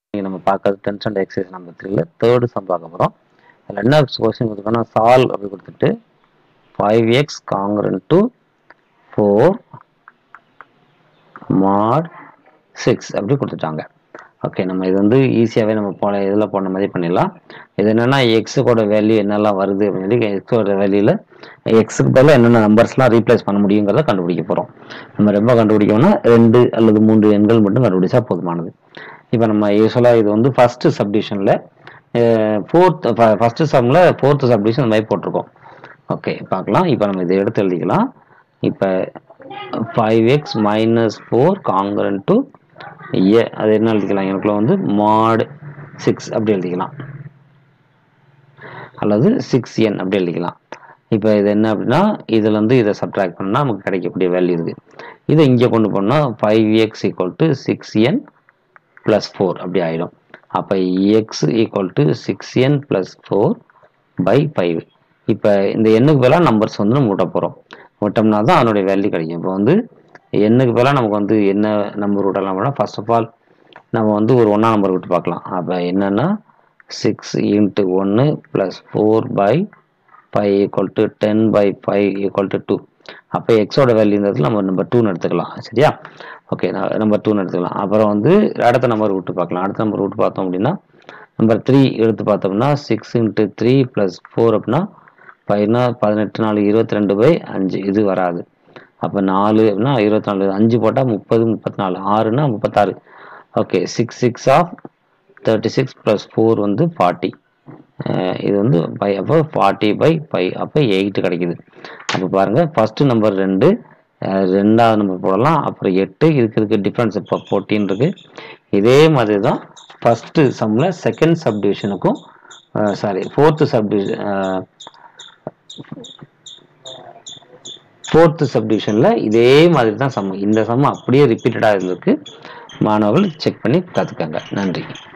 நீங்கள் நம்ம பார்க்கறது டென்ஸ் அண்ட் எக்ஸசைஸ் நம்பர் த்ரீல தேர்டு சம் பார்க்க போகிறோம் அதில் என்ன கொஸ்டின் கொடுத்துருக்கோன்னா சால்வ் அப்படி கொடுத்துட்டு five x congruent to four mod six அப்படி கொடுத்துட்டாங்க ஓகே நம்ம இது வந்து ஈஸியாகவே நம்ம போன இதில் போன மாதிரி பண்ணிடலாம் இது என்னென்னா எக்ஸுக்கோட வேல்யூ என்னெல்லாம் வருது அப்படின்னு சொல்லி எக்ஸோட வேல்யூவில் எக்ஸுக்கு பதிலாக என்னென்ன நம்பர்ஸ்லாம் ரீப்ளேஸ் பண்ண முடியுங்கிறத கண்டுபிடிக்க போகிறோம் நம்ம ரொம்ப கண்டுபிடிக்கணும்னா ரெண்டு அல்லது மூன்று எண்கள் மட்டும் கண்டுபிடிச்சா போதுமானது இப்போ நம்ம யூஸ்வலாக இது வந்து ஃபஸ்ட்டு சப்டிஷனில் ஃபோர்த் ஃபஸ்ட்டு சம்மில் ஃபோர்த்து சப்டிஷன் இந்த மாதிரி போட்டிருக்கோம் ஓகே பார்க்கலாம் இப்போ நம்ம இதை எடுத்து எழுதிக்கலாம் இப்போ five x minus four congruent to A அது என்ன எழுதிக்கலாம் எனக்குள்ள வந்து மாட் சிக்ஸ் அப்படி எழுதிக்கலாம் அல்லது சிக்ஸ் என் அப்படி எழுதிக்கலாம் இப்போ இது என்ன அப்படின்னா இதில் வந்து இதை சப்ட்ராக்ட் பண்ணால் நமக்கு கிடைக்கக்கூடிய வேல்யூ இருக்குது இதை இங்கே கொண்டு போனால் five x equal to six n plus four அப்படி ஆகிடும் அப்போ x equal to six n plus four by five இப்போ இந்த எண்ணுக்கு பதிலாக நம்பர்ஸ் வந்து நம்ம விட்ட போகிறோம் விட்டோம்னா தான் அதனுடைய வேல்யூ கிடைக்கும் இப்போ வந்து எண்ணுக்கு பதிலாக நமக்கு வந்து என்ன நம்பர் விடலாம் அப்படின்னா ஃபர்ஸ்ட் ஆஃப் ஆல் நம்ம வந்து ஒரு ஒன்றா நம்பர் விட்டு பார்க்கலாம் அப்போ என்னென்னா சிக்ஸ் இன்ட்டு ஒன்று plus four by five equal to ten by five equal to two அப்போ எக்ஸோட வேல்யூ இந்த இடத்துல நம்ம நம்பர் டூன்னு எடுத்துக்கலாம் சரியா ஓகே நம்பர் டூன்னு எடுத்துக்கலாம் அப்புறம் வந்து அடுத்த நம்பர் விட்டு பார்க்கலாம் அடுத்த நம்பர் விட்டு பார்த்தோம் அப்படின்னா நம்பர் த்ரீ எடுத்து பார்த்தோம்னா six into three plus four அப்படின்னா ஃபைவ்னா பதினெட்டு நாலு இருபத்தி ரெண்டு பை அஞ்சு இது வராது அப்போ நாலு அப்படின்னா இருபத்தி நாலு அஞ்சு போட்டால் முப்பது முப்பத்தி நாலு ஆறுனா முப்பத்தாறு okay six six of thirty six plus four வந்து ஃபார்ட்டி இது வந்து பை அப்போ ஃபார்ட்டி பை ஃபைவ் அப்போ எயிட்டு கிடைக்குது அப்போ பாருங்கள் ஃபஸ்ட்டு நம்பர் ரெண்டு ரெண்டாவது நம்பர் போடலாம் அப்புறம் எட்டு இதுக்கு இதுக்கு டிஃப்ரென்ஸ் இப்போ ஃபோர்டீன் இருக்குது இதே மாதிரி தான் ஃபஸ்ட்டு சம்மில் செகண்ட் சப்டிவிஷனுக்கும் சாரி ஃபோர்த்து சப்டிவிஷன் ஃபோர்த்து சப்டிவிஷனில் இதே மாதிரி தான் சம் இந்த சம் அப்படியே ரிப்பீட்டடாக இருந்திருக்கு மாணவர்கள் செக் பண்ணி கற்றுக்கங்க நன்றி